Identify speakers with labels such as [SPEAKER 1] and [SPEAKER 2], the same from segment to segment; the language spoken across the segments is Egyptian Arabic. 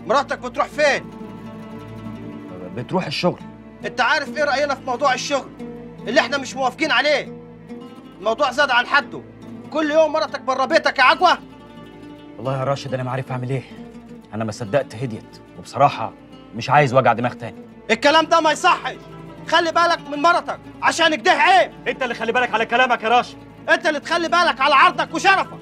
[SPEAKER 1] مراتك بتروح فين
[SPEAKER 2] بتروح الشغل
[SPEAKER 1] انت عارف ايه راينا في موضوع الشغل اللي احنا مش موافقين عليه الموضوع زاد عن حده كل يوم مراتك بره بيتك يا عجوه
[SPEAKER 2] والله يا راشد انا ما عارف اعمل ايه انا ما صدقت هديت وبصراحه مش عايز وجع دماغ تاني
[SPEAKER 1] الكلام ده ما يصحش خلي بالك من مرتك عشان كده عيب
[SPEAKER 2] انت اللي خلي بالك على كلامك يا راشد
[SPEAKER 1] انت اللي تخلي بالك على عرضك وشرفك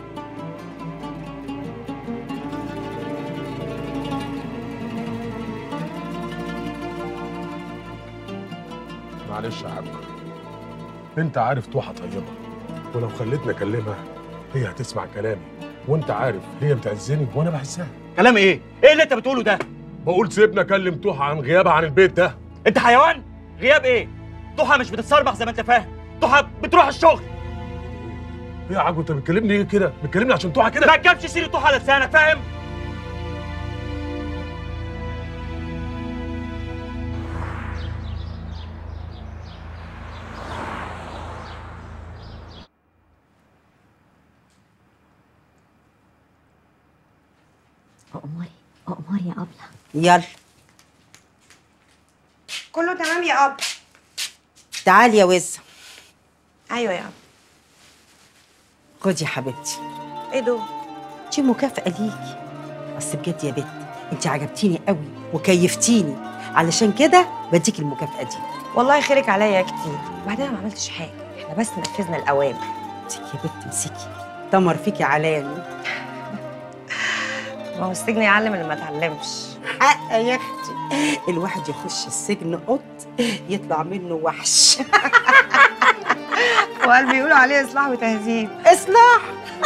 [SPEAKER 3] معلش يا عم انت عارف توحة طيبة ولو خليتني اكلمها هي هتسمع كلامي وانت عارف هي بتعزني وانا بعزها
[SPEAKER 2] كلام ايه ايه اللي انت بتقوله ده
[SPEAKER 3] بقول سيبنا اكلم توحة عن غيابها عن البيت ده
[SPEAKER 2] انت حيوان غياب ايه ضحى مش بتتصرمخ زي ما انت فاهم ضحى بتروح الشغل
[SPEAKER 3] ايه يا عجو انت بتكلمني ايه كده بتكلمني عشان توحة كده
[SPEAKER 2] ما تجيبش سيره ضحى على لسانك فاهم
[SPEAKER 4] أموري أموري يا أبلة
[SPEAKER 5] يلا
[SPEAKER 6] كله تمام يا اب
[SPEAKER 5] تعالي يا وزة
[SPEAKER 6] ايوه يا اب
[SPEAKER 5] خدي يا حبيبتي
[SPEAKER 6] ايه دول
[SPEAKER 5] دي مكافأة ليكي أصل بجد يا بت انت عجبتيني قوي وكيفتيني علشان كده بديك المكافأة دي
[SPEAKER 6] والله خيرك عليا كتير وبعدين أنا ما عملتش حاجه احنا بس نفذنا الاوامر
[SPEAKER 5] امسكي يا بت امسكي تمر فيكي علاني
[SPEAKER 6] ما هو السجن يعلم اللي ما اتعلمش
[SPEAKER 5] حق يا اختي الواحد يخش السجن قط يطلع منه وحش
[SPEAKER 6] وقال بيقولوا عليه اصلاح وتهذيب
[SPEAKER 5] اصلاح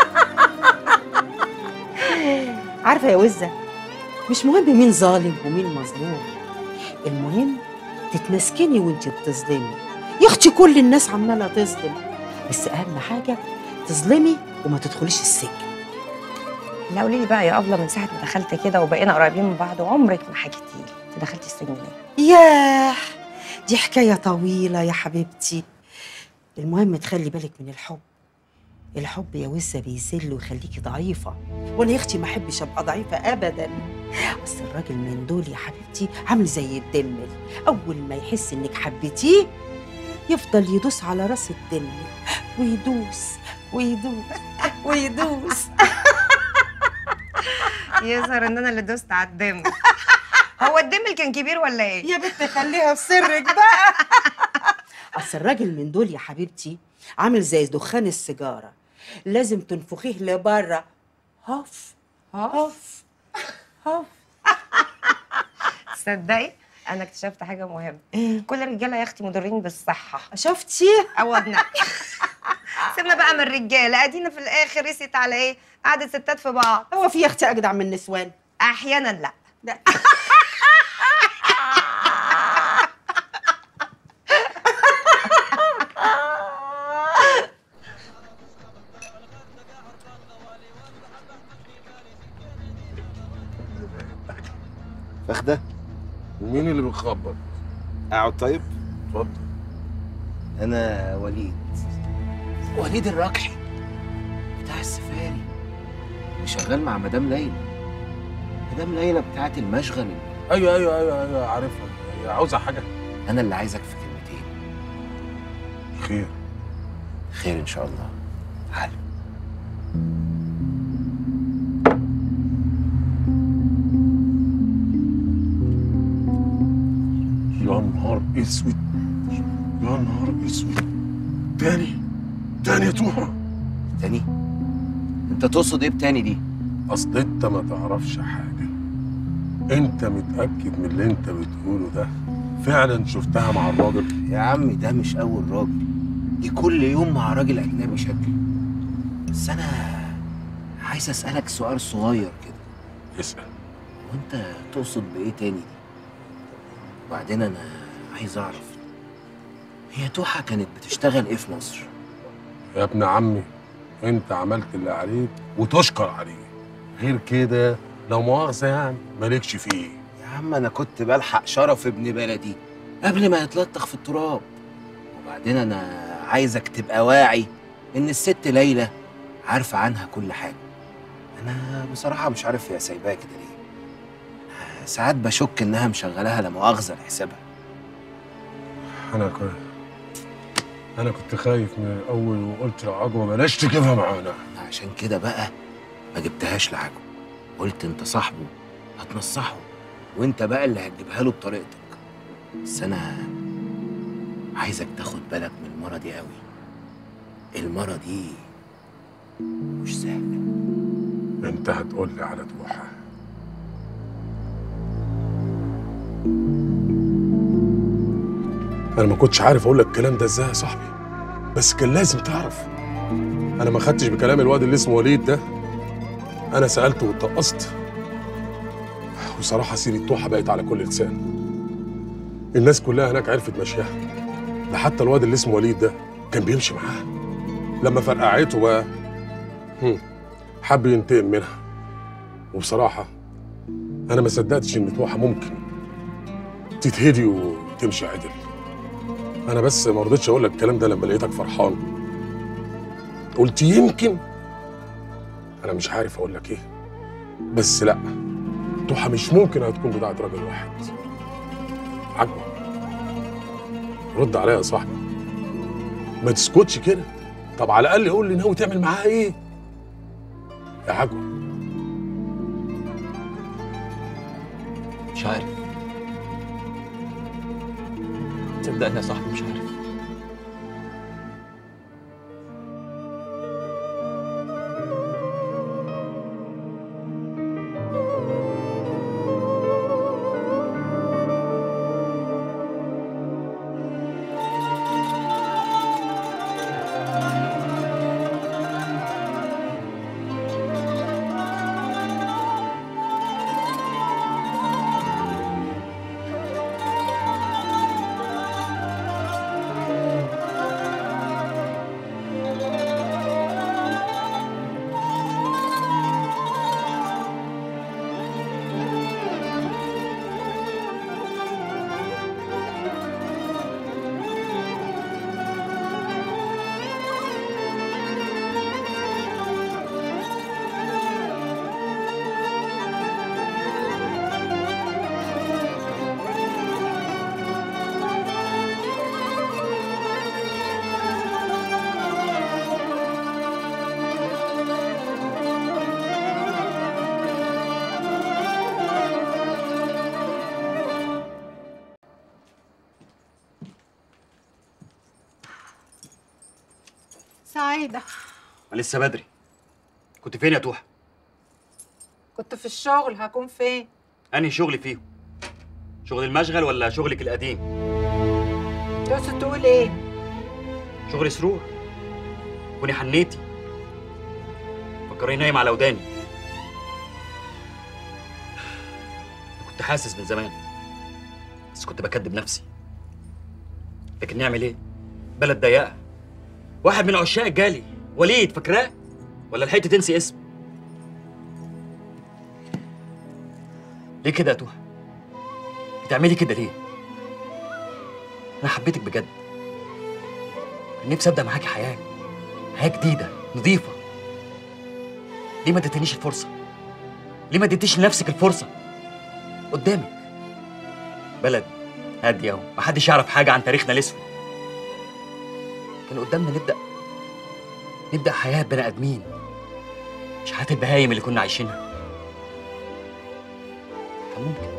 [SPEAKER 5] عارفه يا وزه مش مهم مين ظالم ومين مظلوم المهم تتمسكني وانت بتظلمي يا اختي كل الناس عماله تظلم بس اهم حاجه تظلمي وما تدخليش السجن
[SPEAKER 6] لا قولي لي بقى يا ابله من ساعه ما دخلت كده وبقينا قريبين من بعض وعمرك ما حكيتي لي انت دخلتي السجن ليه
[SPEAKER 5] ياه دي حكايه طويله يا حبيبتي المهم تخلي بالك من الحب الحب يا وزه بيذل ويخليكي ضعيفه وانا يا اختي ما احبش ابقى ضعيفه ابدا بس الراجل من دول يا حبيبتي عامل زي الدمل اول ما يحس انك حبيتيه يفضل يدوس على راس الدمل ويدوس ويدوس ويدوس
[SPEAKER 6] يظهر ان انا اللي دوست على الدم هو الدم كان كبير ولا ايه
[SPEAKER 5] يا بنت خليها في سرك بقى اصل الراجل من دول يا حبيبتي عامل زي دخان السيجاره لازم تنفخيه لبره هف هف هف
[SPEAKER 6] تصدقي انا اكتشفت حاجه مهمه
[SPEAKER 5] ايه
[SPEAKER 6] كل الرجاله يا اختي مضرين بالصحه
[SPEAKER 5] شفتي
[SPEAKER 6] عوضنا سيبنا بقى من الرجاله ادينا في الاخر رست على ايه قعدة ستات في بعض
[SPEAKER 5] هو في يا اختي اجدع من النسوان
[SPEAKER 6] احيانا لا
[SPEAKER 5] لا
[SPEAKER 7] فخده
[SPEAKER 3] ومين اللي بيخبط
[SPEAKER 7] اقعد طيب
[SPEAKER 3] اتفضل
[SPEAKER 7] انا وليد وليد الركحي بتاع السفاري اللي شغال مع مدام ليلى مدام ليلى بتاعت المشغل
[SPEAKER 3] ايوه ايوه ايوه ايوه عارفها هي عاوزه حاجه
[SPEAKER 7] انا اللي عايزك في كلمتين
[SPEAKER 3] خير
[SPEAKER 7] خير ان شاء الله تعال
[SPEAKER 3] يا نهار اسود يا نهار اسود تاني تاني يا توحة
[SPEAKER 7] تاني انت تقصد ايه بتاني دي
[SPEAKER 3] اصل انت ما تعرفش حاجه انت متاكد من اللي انت بتقوله ده فعلا شفتها مع الراجل
[SPEAKER 7] يا عم ده مش اول راجل دي كل يوم مع راجل اجنبي شكل بس انا عايز اسالك سؤال صغير كده
[SPEAKER 3] اسال
[SPEAKER 7] وانت تقصد بايه تاني دي وبعدين انا عايز اعرف هي توحة كانت بتشتغل ايه في مصر
[SPEAKER 3] يا ابن عمي انت عملت اللي عليك وتشكر عليه غير كده لو مؤاخذه يعني مالكش فيه
[SPEAKER 7] يا عم انا كنت بلحق شرف ابن بلدي قبل ما يتلطخ في التراب وبعدين انا عايزك تبقى واعي ان الست ليلى عارفه عنها كل حاجه انا بصراحه مش عارف هي سايباها كده ليه ساعات بشك انها مشغلاها لا مؤاخذه لحسابها
[SPEAKER 3] انا كنت انا كنت خايف من الاول وقلت لعجوه بلاش تجيبها معانا
[SPEAKER 7] عشان كده بقى ما جبتهاش لعجو قلت انت صاحبه هتنصحه وانت بقى اللي هتجيبها له بطريقتك بس انا عايزك تاخد بالك من المرة دي قوي المرة دي مش سهلة
[SPEAKER 3] انت هتقول لي على توحه انا ما كنتش عارف اقول لك الكلام ده ازاي يا صاحبي بس كان لازم تعرف انا ما خدتش بكلام الواد اللي اسمه وليد ده انا سالته واتقصت وصراحه سيرة توحه بقت على كل لسان الناس كلها هناك عرفت مشيها ده حتى الواد اللي اسمه وليد ده كان بيمشي معاها لما فرقعته بقى هم، حب ينتقم منها وبصراحة أنا ما صدقتش إن توحة ممكن تتهدي وتمشي عدل أنا بس ما رضيتش أقول لك الكلام ده لما لقيتك فرحان قلت يمكن أنا مش عارف أقول لك إيه بس لأ توحة مش ممكن هتكون بتاعت راجل واحد عجبك رد عليا يا صاحبي ما تسكتش كده طب على الأقل قول لي ناوي تعمل معاها إيه يا عجوة
[SPEAKER 2] مش عارف صدقني يا صاحبي مش عارف
[SPEAKER 4] سعيدة
[SPEAKER 2] ما لسه بدري كنت فين يا توحة؟
[SPEAKER 4] كنت في الشغل هكون فين؟
[SPEAKER 2] أنهي شغل فيهم؟ شغل المشغل ولا شغلك القديم؟
[SPEAKER 4] تقصد تقول ايه؟
[SPEAKER 2] شغل سرور كوني حنيتي فكرني نايم على وداني كنت حاسس من زمان بس كنت بكدب نفسي لكن نعمل ايه بلد ضيقه واحد من عشاق جالي وليد فاكراه ولا لحقت تنسي اسم ليه كده يا توحة بتعملي كده ليه انا حبيتك بجد كان نفسي ابدا معاكي حياه حياه جديده نظيفه ليه ما اديتنيش الفرصه ليه ما اديتيش لنفسك الفرصه قدامك بلد هاديه ومحدش يعرف حاجه عن تاريخنا الاسود كان قدامنا نبدا نبدا حياه بني ادمين مش حياه البهايم اللي كنا عايشينها كان ممكن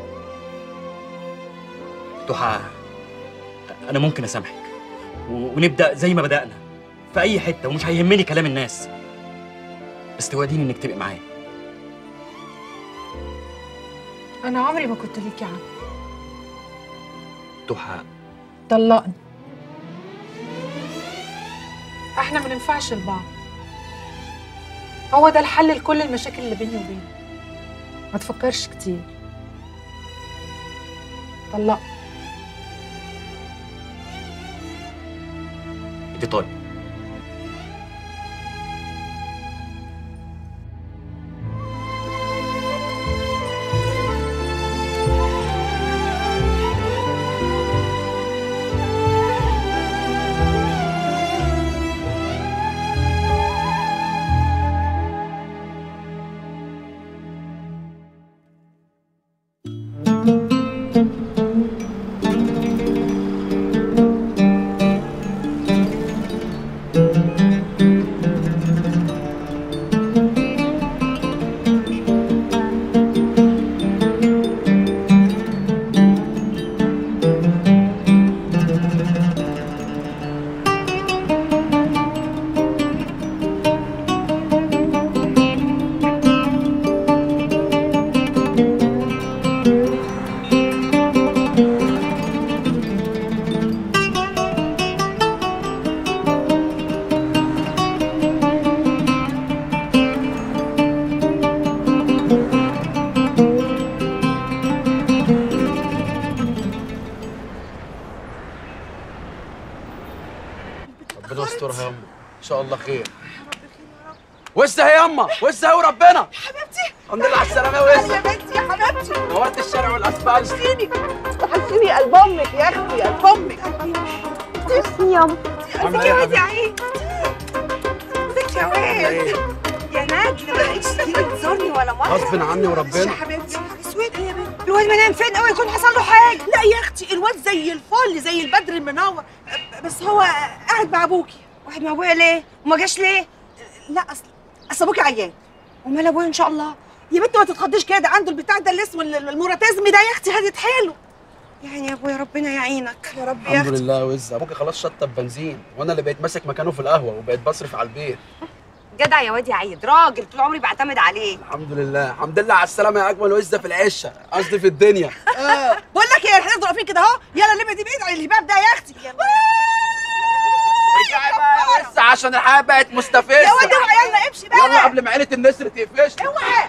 [SPEAKER 2] ضحى انا ممكن اسامحك و- ونبدا زي ما بدانا في اي حته ومش هيهمني كلام الناس بس توعديني انك تبقي معايا
[SPEAKER 4] أنا عمري ما كنت ليكي عم
[SPEAKER 2] ضحى
[SPEAKER 4] طلقني احنا ما ننفعش لبعض هو ده الحل لكل المشاكل اللي بيني وبينك ما تفكرش كتير طلقني
[SPEAKER 2] انت طالب
[SPEAKER 8] يسترها يما ان شاء الله خير وسه يا يما وسه وربنا
[SPEAKER 9] حبيبتي
[SPEAKER 8] الحمد لله على السلامه يا وسه
[SPEAKER 9] يا بنتي يا حبيبتي
[SPEAKER 8] نورت الشارع والاسفلت
[SPEAKER 9] وحشتيني وحشتيني قلب امك يا اختي قلب امك
[SPEAKER 6] تسلمي يا
[SPEAKER 8] عامله ايه يا حبيبتي
[SPEAKER 6] عيد ازيك يا واد يا نادي ما بقتش تيجي تزورني ولا مره
[SPEAKER 8] غصب عني وربنا
[SPEAKER 9] حبيبتي اسود يا بنتي
[SPEAKER 6] الواد منام فين اوعى يكون حصل له حاجه
[SPEAKER 9] لا يا اختي الواد زي الفل زي البدر المنور بس هو قاعد مع ابوكي
[SPEAKER 6] واحد مع ابويا ليه وما جاش ليه
[SPEAKER 9] لا اصل اصل ابوكي عيان
[SPEAKER 6] ومال ابويا ان شاء الله
[SPEAKER 9] يا بنتي ما تتخضيش كده عنده البتاع ده اللي اسمه الموراتيزم ده يا اختي هدت حيله
[SPEAKER 6] يعني يا ابويا ربنا يعينك
[SPEAKER 9] يا رب يا
[SPEAKER 8] الحمد
[SPEAKER 9] اختي
[SPEAKER 8] لله يا وز ابوك خلاص شطب بنزين وانا اللي بقيت ماسك مكانه في القهوه وبقيت بصرف على البيت
[SPEAKER 6] جدع يا واد يا عيد راجل طول عمري بعتمد عليه
[SPEAKER 8] الحمد لله الحمد لله على السلامه يا اجمل وزه في العشه قصدي في الدنيا
[SPEAKER 9] اه بقول لك ايه احنا نفضل واقفين كده اهو يلا اللمه دي بعيد عن الهباب ده يا اختي
[SPEAKER 8] ارجعي بقى يا وزه عشان الحياه بقت مستفزه
[SPEAKER 9] يا واد اوعى يلا امشي بقى
[SPEAKER 8] يلا قبل ما عيله النسر تقفشني
[SPEAKER 9] اوعى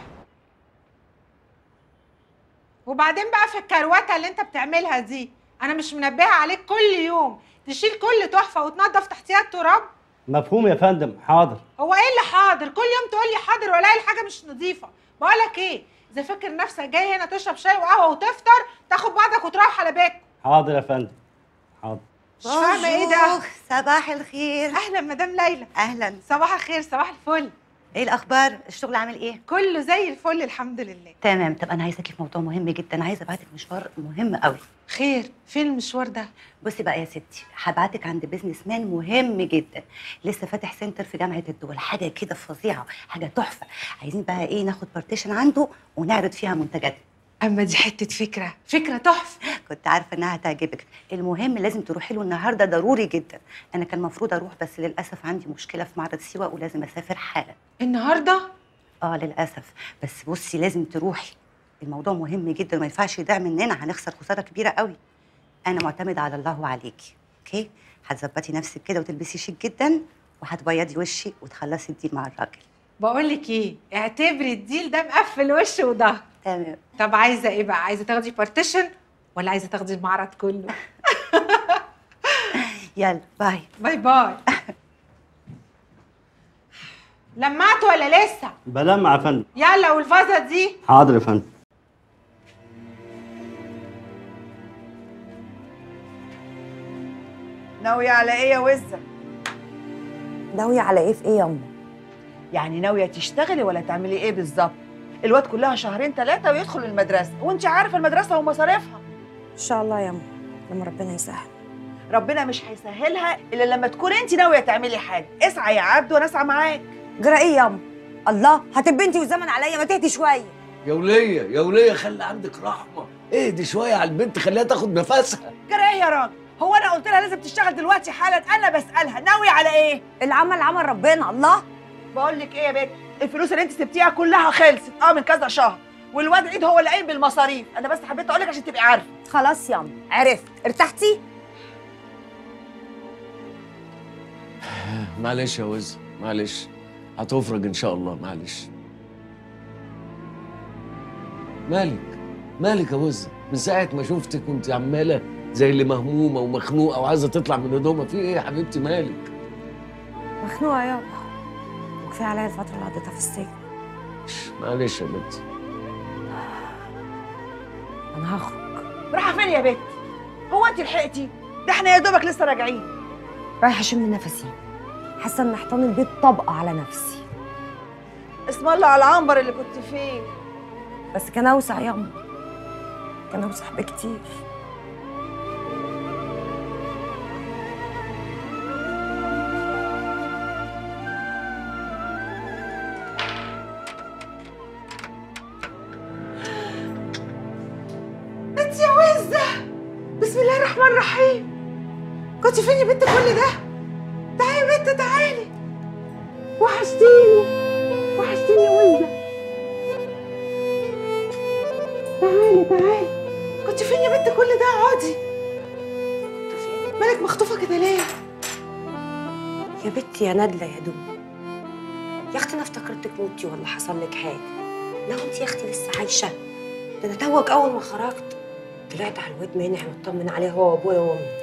[SPEAKER 4] وبعدين بقى في الكروته اللي انت بتعملها دي انا مش منبهه عليك كل يوم تشيل كل تحفه وتنظف تحتيها التراب
[SPEAKER 10] مفهوم يا فندم حاضر
[SPEAKER 4] هو ايه اللي حاضر كل يوم تقول لي حاضر والاقي الحاجه مش نظيفه بقول لك ايه اذا فاكر نفسك جاي هنا تشرب شاي وقهوه وتفطر تاخد بعضك وتروح على بيتك
[SPEAKER 10] حاضر يا فندم حاضر
[SPEAKER 4] مش فاهمه ايه ده
[SPEAKER 6] صباح الخير
[SPEAKER 4] اهلا مدام ليلى
[SPEAKER 6] اهلا
[SPEAKER 4] صباح الخير صباح الفل
[SPEAKER 6] ايه الاخبار الشغل عامل ايه
[SPEAKER 4] كله زي الفل الحمد لله
[SPEAKER 6] تمام طب انا عايزاكي في موضوع مهم جدا عايزه ابعتك مشوار مهم قوي
[SPEAKER 4] خير فين المشوار ده
[SPEAKER 6] بصي بقى يا ستي هبعتك عند بيزنس مان مهم جدا لسه فاتح سنتر في جامعه الدول حاجه كده فظيعه حاجه تحفه عايزين بقى ايه ناخد بارتيشن عنده ونعرض فيها منتجاتنا
[SPEAKER 4] اما دي حته فكره فكره تحفه
[SPEAKER 6] كنت عارفه انها هتعجبك المهم لازم تروحي له النهارده ضروري جدا انا كان المفروض اروح بس للاسف عندي مشكله في معرض سيوه ولازم اسافر حالا
[SPEAKER 4] النهارده
[SPEAKER 6] اه للاسف بس بصي لازم تروحي الموضوع مهم جدا وما ينفعش يضيع مننا هنخسر خساره كبيره قوي انا معتمده على الله وعليكي اوكي هتظبطي نفسك كده وتلبسي شيك جدا وهتبيضي وشي وتخلصي الديل مع الراجل
[SPEAKER 4] بقول لك ايه اعتبري الديل ده مقفل وش وظهر
[SPEAKER 6] تمام
[SPEAKER 4] طب عايزه ايه بقى عايزه تاخدي بارتيشن ولا عايزه تاخدي المعرض كله
[SPEAKER 6] يلا باي
[SPEAKER 4] باي باي لمعت ولا لسه
[SPEAKER 10] بلمع يا فندم
[SPEAKER 4] يلا والفازه دي
[SPEAKER 10] حاضر يا فندم
[SPEAKER 9] ناويه على ايه يا وزه
[SPEAKER 6] ناويه على ايه في ايه يا امه
[SPEAKER 9] يعني ناويه تشتغلي ولا تعملي ايه بالظبط الواد كلها شهرين ثلاثه ويدخل المدرسه وانت عارفه المدرسه ومصاريفها
[SPEAKER 6] ان شاء الله يا امه لما ربنا يسهل
[SPEAKER 9] ربنا مش هيسهلها الا لما تكون انت ناويه تعملي حاجه اسعى يا عبد وانا اسعى معاك
[SPEAKER 6] جرى ايه يا امه الله هتبقى انت والزمن عليا ما تهدي شويه
[SPEAKER 11] يا ولية يا ولية خلي عندك رحمة اهدي شوية على البنت خليها تاخد نفسها
[SPEAKER 9] جرى ايه يا راجل هو انا قلت لها لازم تشتغل دلوقتي حالا انا بسالها ناويه على ايه
[SPEAKER 6] العمل عمل ربنا الله
[SPEAKER 9] بقول لك ايه يا بنت الفلوس اللي انت سبتيها كلها خلصت اه من كذا شهر والواد عيد هو اللي قايم بالمصاريف انا بس حبيت اقول لك عشان تبقي عارفه
[SPEAKER 6] خلاص يا امه عرفت ارتحتي
[SPEAKER 11] معلش يا وز معلش هتفرج ان شاء الله معلش مالك مالك يا وز من ساعة ما شفتك وانت عمالة زي اللي مهمومة ومخنوقة وعايزة تطلع من هدومها في ايه يا حبيبتي مالك
[SPEAKER 6] مخنوقه يابا وكفايه عليا الفتره اللي قضيتها في السجن
[SPEAKER 11] معلش يا بنتي
[SPEAKER 6] انا هخرج
[SPEAKER 9] رايحه فين يا بنت هو انت لحقتي ده احنا يا دوبك لسه راجعين
[SPEAKER 6] رايحه اشم نفسي حاسه ان حيطان البيت طبقه على نفسي
[SPEAKER 9] اسم الله على العنبر اللي كنت فيه
[SPEAKER 6] بس كان اوسع يا امه كان اوسع بكتير
[SPEAKER 4] انت يا وزه بسم الله الرحمن الرحيم كنت فين يا بنت كل ده تعالي يا بنت تعالي وحشتيني وحشتيني يا وزه تعالي تعالي كنت فين يا بنت كل ده اقعدي مالك مخطوفه كده ليه
[SPEAKER 6] يا بنتي يا نادله يا دوب يا اختي انا افتكرتك موتي ولا حصل لك حاجه لو انت يا اختي لسه عايشه ده انا توك اول ما خرجت طلعت على الواد منع مطمن عليه هو وابويا وامي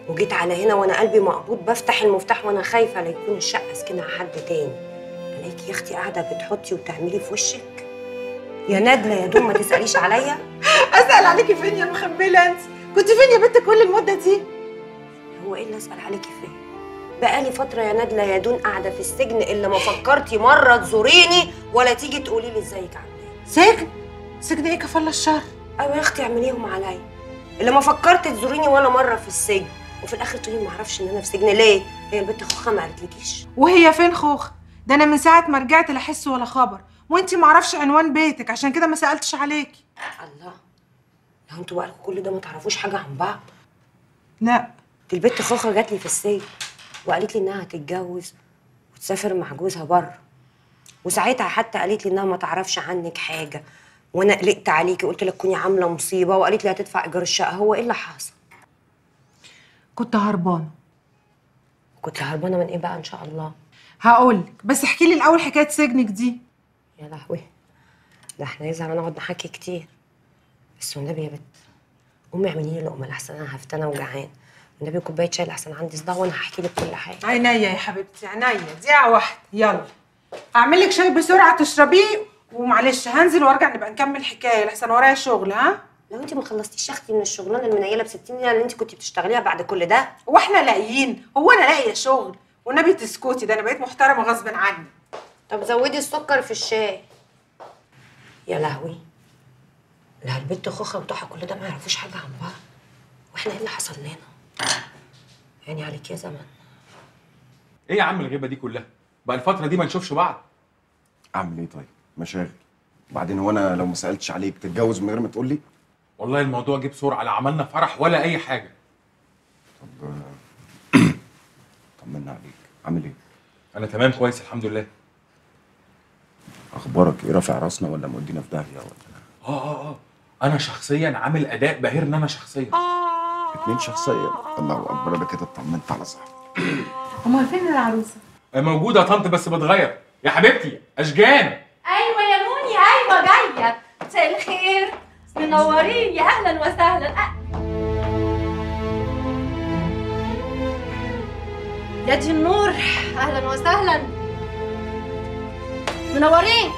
[SPEAKER 12] وجيت على هنا وانا قلبي مقبوض بفتح المفتاح وانا خايفه لا يكون الشقه سكنها حد تاني الاقيكي يا اختي قاعده بتحطي وتعملي في وشك يا نادله يا دوم ما تساليش عليا
[SPEAKER 4] اسال عليكي فين يا مخبله انت كنت فين يا بنت كل المده دي
[SPEAKER 12] هو ايه اللي اسال عليكي فين بقالي فتره يا نادله يا دون قاعده في السجن الا ما فكرتي مره تزوريني ولا تيجي تقولي لي ازيك عامله ايه
[SPEAKER 4] سجن سجن ايه كفل الشر
[SPEAKER 12] ايوه يا اختي اعمليهم عليا اللي ما فكرت تزوريني ولا مره في السجن وفي الاخر تقولي ما اعرفش ان انا في سجن ليه هي البنت خوخه ما قالتلكيش
[SPEAKER 4] وهي فين خوخ ده انا من ساعه ما رجعت لا حس ولا خبر وانتي معرفش عنوان بيتك عشان كده ما سالتش عليكي
[SPEAKER 12] الله لو انتوا بقالكوا كل ده ما تعرفوش حاجه عن بعض
[SPEAKER 4] لا
[SPEAKER 12] دي البنت خوخه جات لي في السجن وقالت لي انها هتتجوز وتسافر مع جوزها بره وساعتها حتى قالت لي انها ما تعرفش عنك حاجه وانا قلقت عليكي قلت لك كوني عامله مصيبه وقالت لي هتدفع ايجار الشقه هو ايه اللي حصل
[SPEAKER 4] كنت هربانه
[SPEAKER 12] كنت هربانه من ايه بقى ان شاء الله
[SPEAKER 4] هقولك بس احكي لي الاول حكايه سجنك دي
[SPEAKER 12] يا لهوي ده احنا يزعل نقعد نحكي كتير بس والنبي يا بت قومي اعملي لي لقمه لحسن انا هفتنه وجعان والنبي كوبايه شاي لحسن عندي صداع وانا هحكي لك كل حاجه
[SPEAKER 4] عينيا يا حبيبتي عينيا دقيقه واحده يلا اعمل لك شاي بسرعه تشربيه ومعلش هنزل وارجع نبقى نكمل حكايه لحسن ورايا شغل ها
[SPEAKER 12] لو انت ما خلصتيش يا اختي من الشغلانه المنيله ب 60 ليره اللي انت كنت بتشتغليها بعد كل ده
[SPEAKER 4] واحنا لاقيين هو انا لاقيه شغل والنبي تسكتي ده انا بقيت محترمه غصب عني
[SPEAKER 12] طب زودي السكر في الشاي يا لهوي لا البنت خوخه وضحى كل ده ما يعرفوش حاجه عن بعض واحنا ايه اللي حصل لنا يعني عليك يا زمن
[SPEAKER 13] ايه يا عم الغيبه دي كلها بقى الفتره دي ما نشوفش بعض
[SPEAKER 14] اعمل ايه طيب مشاغل وبعدين هو انا لو ما سالتش عليك تتجوز من غير ما تقول لي
[SPEAKER 13] والله الموضوع جه بسرعه لا عملنا فرح ولا اي حاجه
[SPEAKER 14] طمنا عليك عامل ايه
[SPEAKER 13] انا تمام كويس الحمد لله
[SPEAKER 14] اخبارك ايه رافع راسنا ولا مودينا في داهيه ولا
[SPEAKER 13] اه اه اه انا شخصيا عامل اداء باهرني انا شخصيا
[SPEAKER 14] اتنين شخصيا الله اكبر انا كده اطمنت على صاحبي
[SPEAKER 4] امال فين العروسه
[SPEAKER 13] موجوده يا طنط بس بتغير يا حبيبتي اشجان
[SPEAKER 15] ايوه يا موني ايوه جايه مساء الخير منورين يا اهلا وسهلا أه. يا دي النور اهلا وسهلا منورين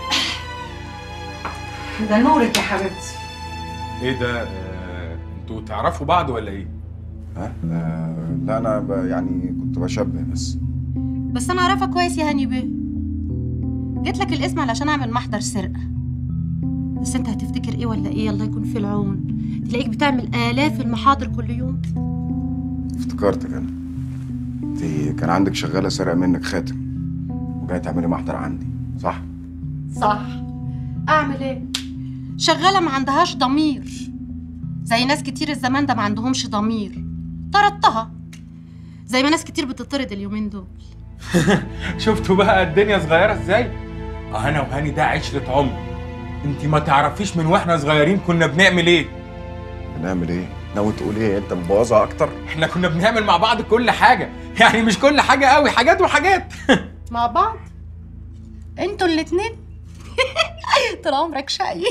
[SPEAKER 4] ده نورك يا حبيبتي
[SPEAKER 13] ايه ده آه، انتوا تعرفوا بعض ولا ايه
[SPEAKER 14] ها آه لا انا ب... يعني كنت بشبه بس
[SPEAKER 15] بس انا اعرفك كويس يا هاني بيه جيت لك الاسم علشان اعمل محضر سرقه بس انت هتفتكر ايه ولا ايه الله يكون في العون تلاقيك بتعمل الاف المحاضر كل يوم
[SPEAKER 14] افتكرتك انا انت كان عندك شغاله سرقه منك خاتم وجايه تعملي محضر عندي صح
[SPEAKER 15] صح اعمل ايه شغاله ما عندهاش ضمير زي ناس كتير الزمان ده ما عندهمش ضمير طردتها زي ما ناس كتير بتطرد اليومين دول
[SPEAKER 13] شفتوا بقى الدنيا صغيره ازاي اه انا وهاني ده عشره عمر انت ما تعرفيش من واحنا صغيرين كنا بنعمل ايه
[SPEAKER 14] بنعمل ايه ناوي تقول ايه انت مبوظها اكتر
[SPEAKER 13] احنا كنا بنعمل مع بعض كل حاجه يعني مش كل حاجه قوي حاجات وحاجات
[SPEAKER 15] مع بعض انتوا الاتنين طول عمرك شقي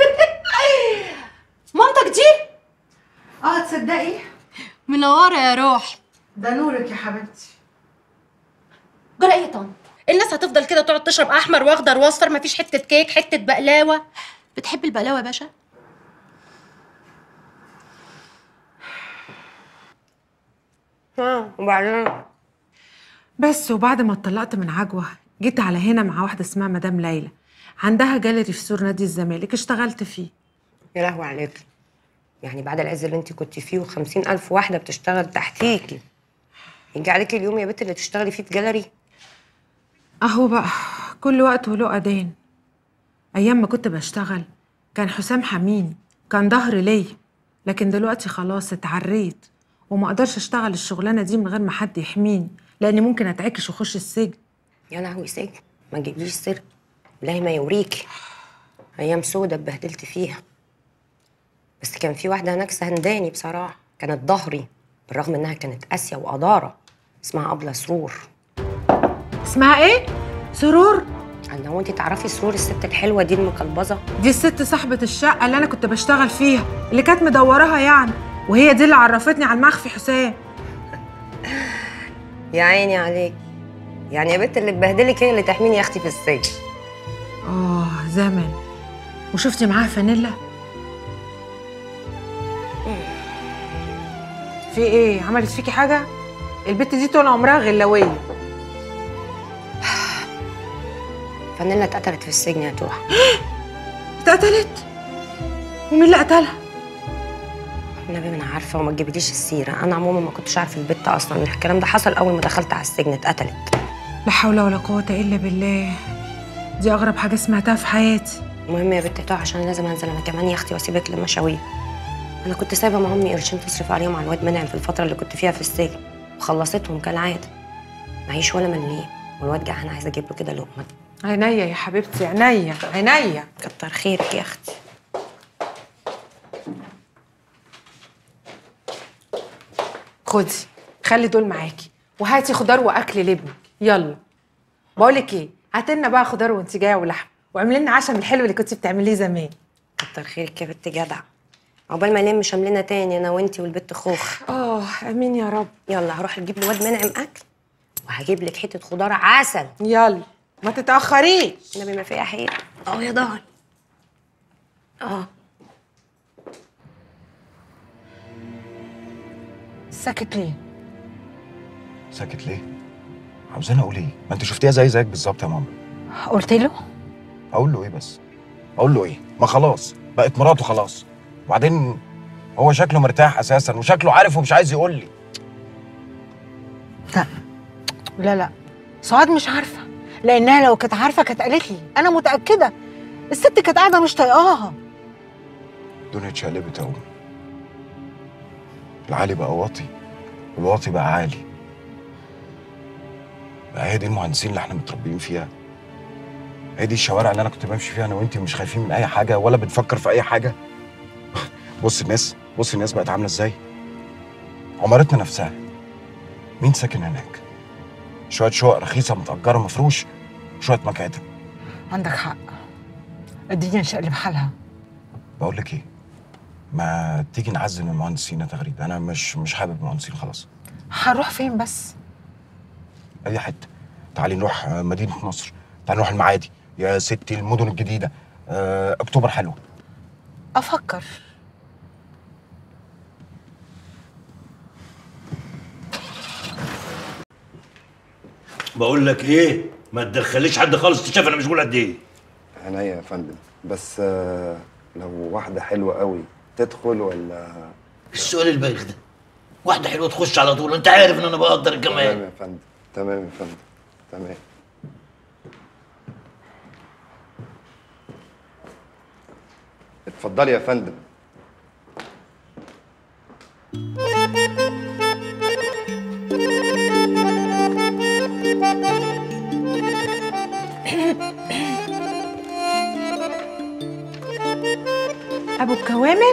[SPEAKER 15] مامتك دي
[SPEAKER 4] اه تصدقي
[SPEAKER 15] منوره يا روح
[SPEAKER 4] ده نورك يا حبيبتي
[SPEAKER 15] جرى ايه يا طنط الناس هتفضل كده تقعد تشرب احمر واخضر واصفر مفيش حته كيك حته بقلاوه بتحب البقلاوه يا باشا
[SPEAKER 12] ها وبعدين
[SPEAKER 4] بس وبعد ما اتطلقت من عجوه جيت على هنا مع واحده اسمها مدام ليلى عندها جاليري في سور نادي الزمالك اشتغلت فيه
[SPEAKER 12] يا لهوي عليك يعني بعد العز اللي انت كنت فيه وخمسين ألف واحدة بتشتغل تحتيكي يجي عليكي اليوم يا بنت اللي تشتغلي فيه في جاليري
[SPEAKER 4] اهو بقى كل وقت وله اذان ايام ما كنت بشتغل كان حسام حميني كان ظهر ليا لكن دلوقتي خلاص اتعريت وما اقدرش اشتغل الشغلانه دي من غير ما حد يحميني لاني ممكن اتعكش واخش السجن
[SPEAKER 12] يا لهوي سجن ما تجيبليش سر بالله ما يوريكي أيام سودة اتبهدلت فيها بس كان في واحدة هناك سهنداني بصراحة كانت ظهري بالرغم إنها كانت قاسية وقدارة اسمها أبلة سرور
[SPEAKER 4] اسمها ايه سرور
[SPEAKER 12] أنا هو أنت تعرفي سرور الست الحلوة دي المقلبظة
[SPEAKER 4] دي الست صاحبة الشقة اللي أنا كنت بشتغل فيها اللي كانت مدوراها يعني وهي دي اللي عرفتني على المخفي حسام
[SPEAKER 12] يا عيني عليك يعني يا بنت اللي تبهدلك هي اللي تحميني يا اختي في السجن
[SPEAKER 4] اه زمن وشفتي معاها فانيلا في ايه عملت فيكي حاجه البت دي طول عمرها غلاويه
[SPEAKER 12] فانيلا اتقتلت في السجن يا توحة
[SPEAKER 4] اتقتلت ومين اللي قتلها
[SPEAKER 12] النبي ما انا عارفه وما تجيبليش السيره انا عموما ما كنتش عارفه البت اصلا الكلام ده حصل اول ما دخلت على السجن اتقتلت
[SPEAKER 4] لا حول ولا قوه الا بالله دي اغرب حاجه سمعتها في حياتي
[SPEAKER 12] المهم يا بنت توحة عشان لازم انزل انا كمان يا اختي واسيبك للمشاوير انا كنت سايبه مع امي قرشين تصرف عليهم على الواد منعم في الفتره اللي كنت فيها في السجن وخلصتهم كالعاده معيش ولا مليم والواد جعان عايزه اجيب له كده لقمه
[SPEAKER 4] عينيا يا حبيبتي عينيا عينيا
[SPEAKER 12] كتر خيرك يا اختي
[SPEAKER 4] خدي خلي دول معاكي وهاتي خضار واكل لابنك يلا بقولك ايه هاتي لنا بقى خضار وانت جايه ولحم واعملي لنا عشا من الحلو اللي كنتي بتعمليه زمان
[SPEAKER 12] كتر خيرك يا بنت جدع عقبال ما نلم شملنا تاني انا وانتي والبت خوخ
[SPEAKER 4] اه امين يا رب
[SPEAKER 12] يلا هروح اجيب الواد منعم اكل وهجيب لك حته خضار عسل
[SPEAKER 4] يلا ما تتاخريش
[SPEAKER 12] النبي ما فيها حيل اه يا ضهري اه
[SPEAKER 4] ساكت ليه
[SPEAKER 14] ساكت ليه؟ عاوزاني اقول ايه؟ ما انت شفتيها زي زيك بالظبط يا ماما
[SPEAKER 4] قلت له
[SPEAKER 14] اقول له ايه بس؟ اقول له ايه؟ ما خلاص بقت مراته خلاص وبعدين هو شكله مرتاح اساسا وشكله عارف ومش عايز يقول لي
[SPEAKER 16] لا لا لا سعاد مش عارفه لانها لو كانت عارفه كانت قالت لي انا متاكده الست كانت قاعده مش طايقاها
[SPEAKER 14] الدنيا اتشقلبت قوي العالي بقى واطي والواطي بقى عالي بقى هي دي المهندسين اللي احنا متربيين فيها هي دي الشوارع اللي انا كنت بمشي فيها انا وانتي مش خايفين من اي حاجه ولا بنفكر في اي حاجه بص الناس بص الناس بقت عامله ازاي عمارتنا نفسها مين ساكن هناك شويه شقق رخيصه متأجرة مفروش شويه مكاتب
[SPEAKER 16] عندك حق الدنيا انشقلب حالها
[SPEAKER 14] بقول لك ايه ما تيجي نعزل المهندسين يا تغريد انا مش مش حابب المهندسين خلاص
[SPEAKER 16] هنروح فين بس
[SPEAKER 14] اي حته تعالي نروح آه، مدينه نصر تعالي نروح المعادي يا ستي المدن الجديده آه، اكتوبر حلوه
[SPEAKER 16] افكر
[SPEAKER 17] بقول لك ايه ما تدخليش حد خالص تشاف انا مشغول قد ايه
[SPEAKER 18] عينيا يا فندم بس آه، لو واحدة حلوة قوي تدخل ولا
[SPEAKER 17] السؤال البايخ ده واحده حلوه تخش على طول انت عارف ان انا بقدر
[SPEAKER 18] تمام
[SPEAKER 17] الجمال
[SPEAKER 18] يا فندم تمام يا فندم تمام اتفضلي يا فندم
[SPEAKER 4] ابو الكوامل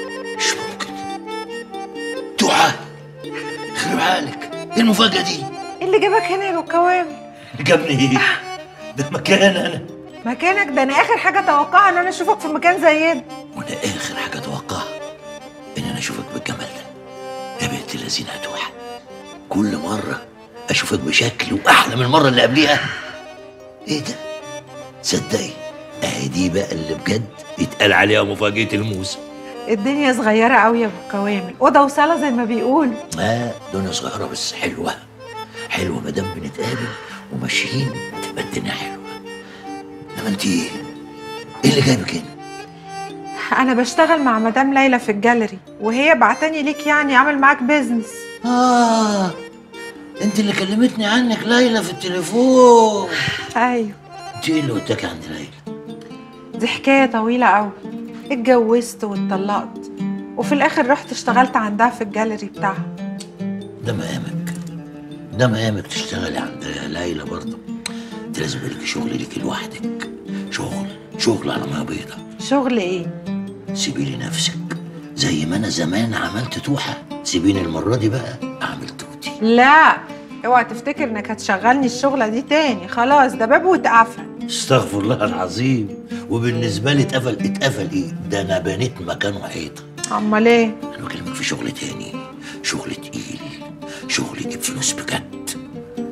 [SPEAKER 17] توحة خرب عقلك ايه المفاجاه دي
[SPEAKER 4] إيه اللي جابك هنا يا ابو الكوامل
[SPEAKER 17] جابني ايه ده مكان انا
[SPEAKER 4] مكانك ده انا اخر حاجه اتوقعها ان انا اشوفك في مكان زي ده
[SPEAKER 17] وانا اخر حاجه اتوقعها ان انا اشوفك بالجمال ده يا بنت الذين يا توحة كل مره اشوفك بشكل واحلى من المره اللي قبليها ايه ده تصدقي اهي دي بقى اللي بجد يتقال عليها مفاجاه الموسم
[SPEAKER 4] الدنيا صغيره قوي يا ابو الكوامل اوضه وصاله زي ما بيقولوا
[SPEAKER 17] اه دنيا صغيره بس حلوه حلوه ما دام بنتقابل وماشيين تبقى الدنيا حلوه انما انت ايه ايه اللي جايبك هنا
[SPEAKER 4] انا بشتغل مع مدام ليلى في الجاليري وهي بعتني ليك يعني اعمل معاك بيزنس
[SPEAKER 17] اه انت اللي كلمتني عنك ليلى في التليفون
[SPEAKER 4] ايوه
[SPEAKER 17] انت ايه اللي وداك عند ليلى
[SPEAKER 4] دي حكايه طويله قوي اتجوزت واتطلقت وفي الاخر رحت اشتغلت عندها في الجاليري بتاعها
[SPEAKER 17] ده مقامك ده مقامك تشتغلي عند ليلى برضه انت لازم يبقى لك شغل ليكي لوحدك شغل شغل على ميه بيضة
[SPEAKER 4] شغل ايه
[SPEAKER 17] سيبي لي نفسك زي ما انا زمان عملت توحة سيبيني المرة دي بقى اعمل توتي
[SPEAKER 4] لا اوعى تفتكر انك هتشغلني الشغله دي تاني خلاص ده باب واتقفل
[SPEAKER 17] استغفر الله العظيم وبالنسبة لي اتقفل اتقفل ايه ده انا بنيت مكانه حيطة
[SPEAKER 4] امال ايه
[SPEAKER 17] انا بكلمك في شغل تاني شغل تقيل شغل يجيب فلوس بجد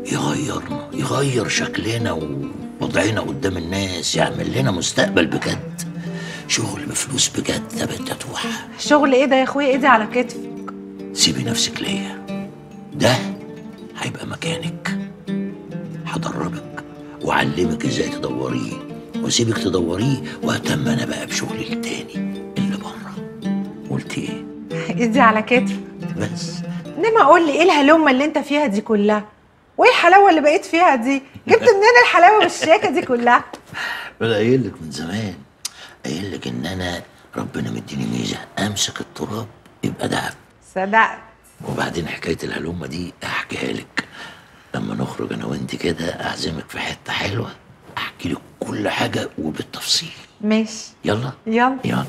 [SPEAKER 17] يغيرنا يغير شكلنا ووضعنا قدام الناس يعمل لنا مستقبل بجد شغل بفلوس بجد يا بنت توحة
[SPEAKER 4] شغل ايه ده يا اخويا ايدي على كتفي
[SPEAKER 17] سيبي نفسك ليا ده هيبقى مكانك هدربك واعلمك ازاي تدوريه واسيبك تدوريه واهتم انا بقى بشغلي التاني اللي بره قلت ايه
[SPEAKER 4] ايدي على كتفي
[SPEAKER 17] بس
[SPEAKER 4] انما قول لي ايه الهلومه اللي انت فيها دي كلها وايه الحلاوه اللي بقيت فيها دي جبت منين الحلاوه والشياكه دي كلها
[SPEAKER 17] انا قايل لك من زمان قايل لك ان انا ربنا مديني ميزه امسك التراب يبقى دهب
[SPEAKER 4] صدقت
[SPEAKER 17] وبعدين حكايه الهلومه دي احكيها لك لما نخرج انا وانت كده اعزمك في حته حلوه احكي لك كل حاجه وبالتفصيل
[SPEAKER 4] ماشي
[SPEAKER 17] يلا
[SPEAKER 4] يلا
[SPEAKER 17] يلا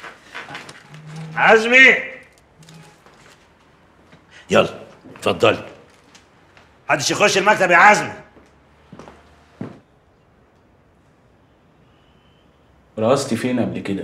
[SPEAKER 19] عزمي
[SPEAKER 17] يلا اتفضلي
[SPEAKER 19] محدش يخش المكتب يا عزمي
[SPEAKER 13] رقصتي فين قبل كده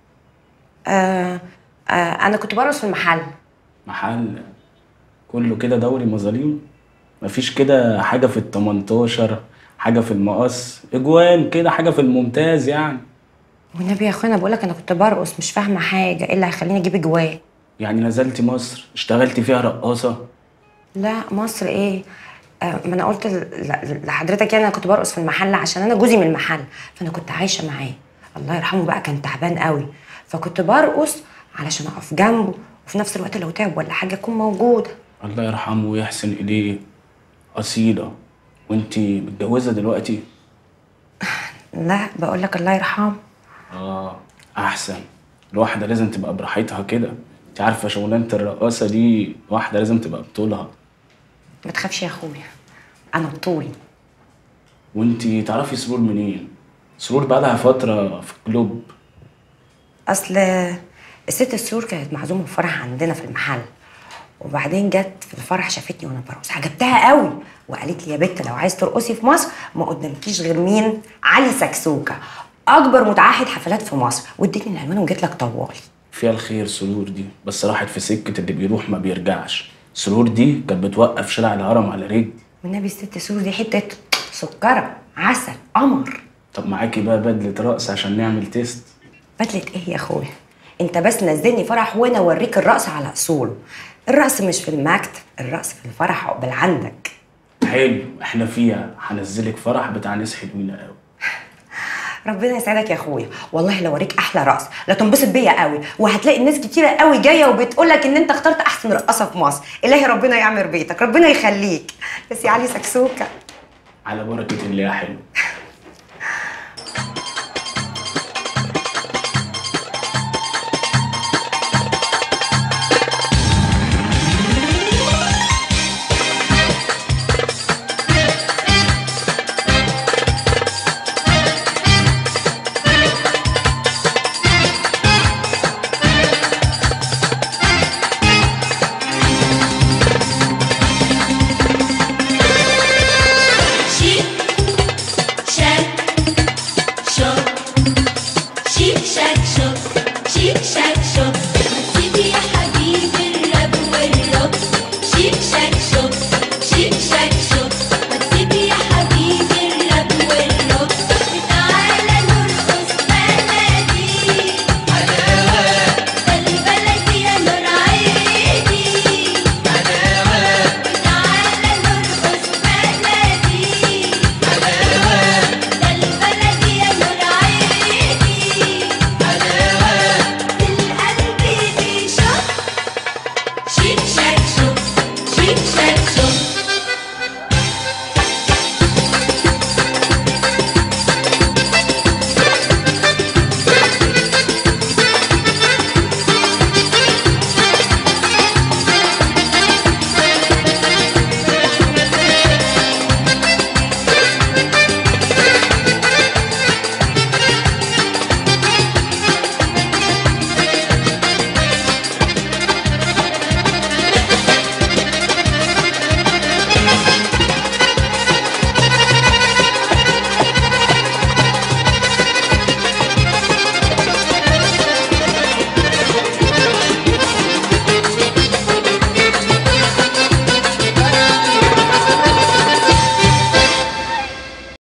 [SPEAKER 12] آه آه انا كنت برقص في المحل
[SPEAKER 13] محل كله كده دوري مظاليم مفيش كده حاجة في ال 18 حاجة في المقص اجوان كده حاجة في الممتاز يعني
[SPEAKER 12] والنبي يا اخوانا بقول لك انا كنت برقص مش فاهمه حاجه ايه اللي هيخليني اجيب اجوان
[SPEAKER 13] يعني نزلتي مصر اشتغلتي فيها رقاصة
[SPEAKER 12] لا مصر ايه آه ما انا قلت ل- ل- لحضرتك يعني انا كنت برقص في المحل عشان انا جوزي من المحل فانا كنت عايشه معاه الله يرحمه بقى كان تعبان قوي فكنت برقص علشان اقف جنبه وفي نفس الوقت لو تعب ولا حاجه اكون موجوده
[SPEAKER 13] الله يرحمه ويحسن إليه أصيلة وانتي متجوزة دلوقتي؟
[SPEAKER 12] لا بقول لك الله يرحمه
[SPEAKER 13] آه أحسن الواحدة لازم تبقى براحتها كده انت عارفة شغلانة الرقاصة دي واحدة لازم تبقى بطولها
[SPEAKER 12] ما تخافش يا اخويا انا بطولي
[SPEAKER 13] وانتي تعرفي سرور منين؟ سرور بقالها فترة في كلوب
[SPEAKER 12] اصل الست السور كانت معزومه في فرح عندنا في المحل وبعدين جت في الفرح شافتني وانا برقص عجبتها قوي وقالت لي يا بت لو عايز ترقصي في مصر ما قدامكيش غير مين علي سكسوكه اكبر متعهد حفلات في مصر وادتني العنوان وجيت لك طوالي
[SPEAKER 13] فيها الخير سرور دي بس راحت في سكة اللي بيروح ما بيرجعش سرور دي كانت بتوقف شارع الهرم على رجل
[SPEAKER 12] والنبي الست سور دي حته سكره عسل قمر
[SPEAKER 13] طب معاكي بقى بدلة رقص عشان نعمل تيست
[SPEAKER 12] بدلة ايه يا اخويا انت بس نزلني فرح وانا اوريك الرقص على اصوله الرقص مش في المكتب الرقص في الفرح عقبال عندك
[SPEAKER 13] حلو احنا فيها هنزلك فرح بتاع ناس حلوين قوي
[SPEAKER 12] ربنا يسعدك يا اخويا والله لو اوريك احلى رقص لا تنبسط بيا قوي وهتلاقي الناس كتيره قوي جايه وبتقول لك ان انت اخترت احسن رقاصه في مصر الهي ربنا يعمر بيتك ربنا يخليك بس يا علي سكسوكه
[SPEAKER 13] على بركة الله يا حلو
[SPEAKER 20] Chic, shack, show. Chic, shack, show. Chic, shack,